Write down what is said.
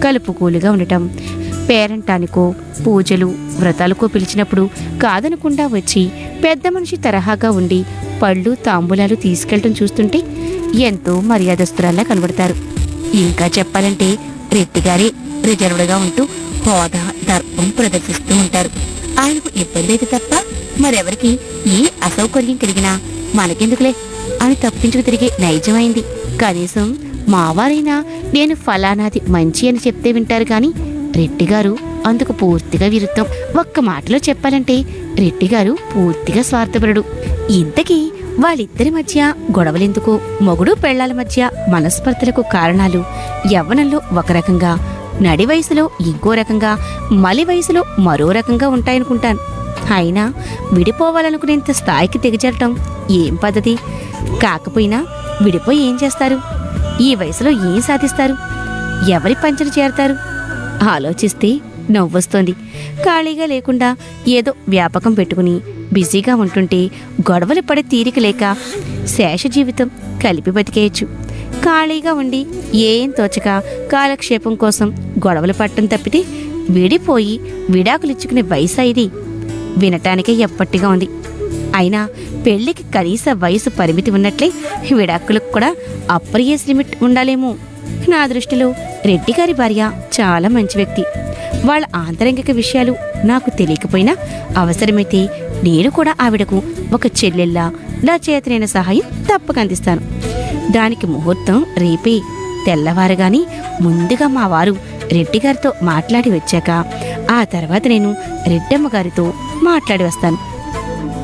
కలుపుకూలుగా ఉండటం పేరంటానికో పూజలు వ్రతాలకో పిలిచినప్పుడు కాదనకుండా వచ్చి పెద్ద మనిషి తరహాగా ఉండి పళ్ళు తాంబూలాలు తీసుకెళ్ళటం చూస్తుంటే ఎంతో మర్యాదస్తురాల్లా కనబడతారు ఇంకా చెప్పాలంటే రెడ్డి గారి రిజర్వ్డ్గా ఉంటూ హోదా దర్పం ప్రదర్శిస్తూ ఉంటారు ఆయనకు ఇబ్బంది అయితే తప్ప మరెవరికి ఏ అసౌకర్యం కలిగినా మనకెందుకులే అని తప్పించుకు తిరిగే నైజమైంది కనీసం మావారైనా నేను ఫలానాది మంచి అని చెప్తే వింటారు కానీ రెడ్డి గారు అందుకు పూర్తిగా విరుద్ధం ఒక్క మాటలో చెప్పాలంటే రెడ్డి గారు పూర్తిగా స్వార్థపరుడు ఇంతకీ వాళ్ళిద్దరి మధ్య గొడవలెందుకు మొగుడు పెళ్లాల మధ్య మనస్పర్ధలకు కారణాలు యవ్వనంలో ఒక రకంగా నడి వయసులో ఇంకో రకంగా మలి వయసులో మరో రకంగా ఉంటాయనుకుంటాను అయినా విడిపోవాలనుకునేంత స్థాయికి దిగజారటం ఏం పద్ధతి కాకపోయినా విడిపోయి ఏం చేస్తారు ఈ వయసులో ఏం సాధిస్తారు ఎవరి పంచన చేరతారు ఆలోచిస్తే నవ్వొస్తోంది ఖాళీగా లేకుండా ఏదో వ్యాపకం పెట్టుకుని బిజీగా ఉంటుంటే గొడవలు పడే తీరిక లేక శేష జీవితం కలిపి బతికేయచ్చు ఖాళీగా ఉండి ఏం తోచక కాలక్షేపం కోసం గొడవలు పట్టం తప్పితే విడిపోయి విడాకులిచ్చుకునే వయసు ఇది వినటానికే ఎప్పటిగా ఉంది అయినా పెళ్లికి కనీస వయసు పరిమితి ఉన్నట్లే విడాకులకు కూడా అప్పర్ ఏజ్ లిమిట్ ఉండాలేమో నా దృష్టిలో రెడ్డి గారి భార్య చాలా మంచి వ్యక్తి వాళ్ళ ఆంతరంగిక విషయాలు నాకు తెలియకపోయినా అవసరమైతే నేను కూడా ఆవిడకు ఒక చెల్లెల్లా నా చేతనైన సహాయం తప్పక అందిస్తాను దానికి ముహూర్తం రేపే తెల్లవారుగాని ముందుగా మా వారు రెడ్డి గారితో మాట్లాడి వచ్చాక ఆ తర్వాత నేను రెడ్డమ్మ గారితో మాట్లాడి వస్తాను